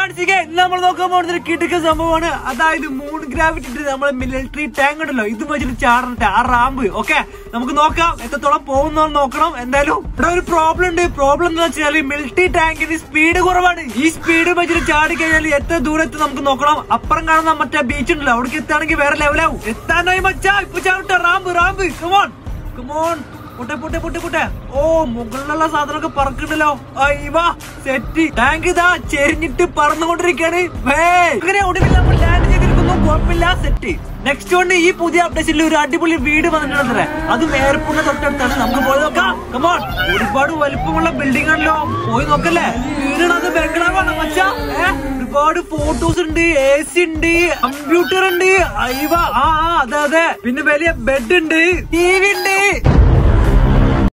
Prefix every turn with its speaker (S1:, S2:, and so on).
S1: കാണിച്ചിരിക്കെ ഇന്ന് നമ്മൾ നോക്കാൻ പോകുന്ന ഒരു കിടക്ക സംഭവമാണ് അതായത് മൂൺ ഗ്രാവിറ്റി ഇട്ട് നമ്മളെ മിലിറ്ററി ടാങ്ക് ഉണ്ടല്ലോ ഇത് വെച്ചിട്ട് ചാടട്ടെ ആ റാമ്പ് ഓക്കെ നമുക്ക് നോക്കാം എത്രത്തോളം പോകുന്ന നോക്കണം എന്തായാലും ഇവിടെ ഒരു പ്രോബ്ലം ഉണ്ട് പ്രോബ്ലം എന്ന് വെച്ചാൽ മിലിറ്ററി ടാങ്കിന് സ്പീഡ് കുറവാണ് ഈ സ്പീഡ് വെച്ചിട്ട് ചാടി കഴിഞ്ഞാൽ എത്ര ദൂരത്ത് നമുക്ക് നോക്കണം അപ്പുറം കാണുന്ന മറ്റേ ബീച്ച് ഉണ്ടല്ലോ അവിടേക്ക് എത്താണെങ്കിൽ വേറെ ലെവലാവും എത്താനായി മച്ചാ ഇപ്പൊ ചാവട്ടെ റാമ്പ് റാമ്പ് കമോൺ കമോൺ പൊട്ടെ പൊട്ടെ പൊട്ടെ പൊട്ടെ ഓ മുകളിലുള്ള സാധനമൊക്കെ പറക്കണ്ടല്ലോ അയ്യവാ സെറ്റ് ടാങ്ക് ഇതാ ചെരിഞ്ഞിട്ട് പറന്നുകൊണ്ടിരിക്കാണ് അങ്ങനെ ഒടുവിൽ നമ്മൾ ലാൻഡ് ചെയ്തിരിക്കുന്നു കുഴപ്പമില്ല സെറ്റ് നെക്സ്റ്റ് കൊണ്ട് ഈ പുതിയ അപ്ഡേഷനിൽ ഒരു അടിപൊളി വീട് വന്നിട്ടുണ്ടല്ലേ അതും എയർപോർട്ടിന്റെ തൊട്ടടുത്താണ് നമുക്ക് പോയി നോക്കാം കമോൺ ഒരുപാട് വലുപ്പമുള്ള ബിൽഡിംഗ് ആണല്ലോ പോയി നോക്കല്ലേ വീടാണത് ബംഗ്ലാവാണ് മച്ചാ ഏ? ഒരുപാട് ഫോട്ടോസ് ഉണ്ട് എ സി ഉണ്ട് കമ്പ്യൂട്ടർ ഉണ്ട് അയ്യവ ആ ആ, അതെ അതെ പിന്നെ വലിയ ബെഡ് ഉണ്ട് ടി വി ഉണ്ട്